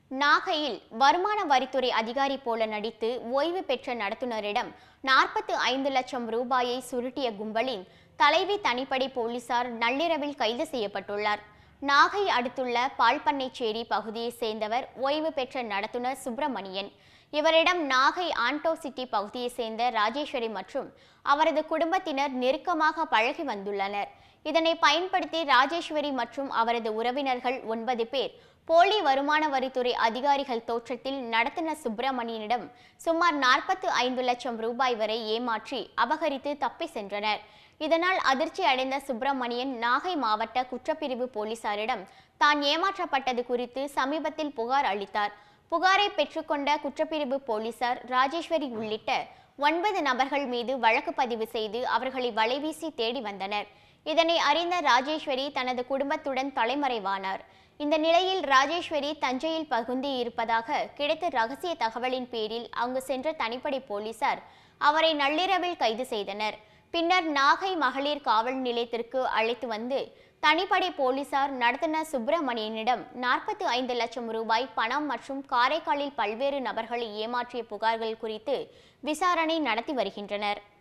நாகையில் வருமான வரித்துறை அதிகாரி போல நடித்து ஓய்வு பெற்ற நடத்துனரிடம் நாற்பத்து ஐந்து லட்சம் ரூபாயை சுருட்டிய கும்பலின் தலைவி தனிப்படை போலீசார் நள்ளிரவில் கைது செய்யப்பட்டுள்ளார் நாகை அடுத்துள்ள பால்பண்ணைச்சேரி பகுதியைச் சேர்ந்தவர் ஓய்வு பெற்ற நடத்துனர் சுப்பிரமணியன் இவரிடம் நாகை ஆண்டோ சிட்டி பகுதியைச் சேர்ந்த ராஜேஸ்வரி மற்றும் அவரது குடும்பத்தினர் நெருக்கமாக பழகி வந்துள்ளனர் இதனை பயன்படுத்தி ராஜேஸ்வரி மற்றும் அவரது உறவினர்கள் ஒன்பது பேர் போலி வருமான வரித்துறை அதிகாரிகள் தோற்றத்தில் நடத்துனர் சுப்பிரமணியனிடம் சுமார் நாற்பத்து ஐந்து லட்சம் ரூபாய் வரை ஏமாற்றி அபகரித்து தப்பி சென்றனர் இதனால் அதிர்ச்சி அடைந்த சுப்பிரமணியன் நாகை மாவட்ட குற்றப்பிரிவு போலீசாரிடம் தான் ஏமாற்றப்பட்டது குறித்து சமீபத்தில் புகார் அளித்தார் புகாரை பெற்றுக்கொண்ட குற்றப்பிரிவு போலீசார் ராஜேஸ்வரி உள்ளிட்ட ஒன்பது நபர்கள் மீது வழக்கு பதிவு செய்து அவர்களை வலைவீசி தேடி வந்தனர் இதனை அறிந்த ராஜேஸ்வரி தனது குடும்பத்துடன் தலைமறைவானார் இந்த நிலையில் ராஜேஸ்வரி தஞ்சையில் பகுந்தி இருப்பதாக கிடைத்த ரகசிய தகவலின் பேரில் அங்கு சென்ற தனிப்படை போலீசார் அவரை நள்ளிரவில் கைது செய்தனர் பின்னர் நாகை மகளிர் காவல் நிலையத்திற்கு அழைத்து வந்து தனிப்படை போலீசார் நடத்தினர் சுப்பிரமணியனிடம் நாற்பத்தி ஐந்து லட்சம் ரூபாய் பணம் மற்றும் காரைக்காலில் பல்வேறு நபர்களை ஏமாற்றிய புகார்கள் குறித்து விசாரணை நடத்தி வருகின்றனர்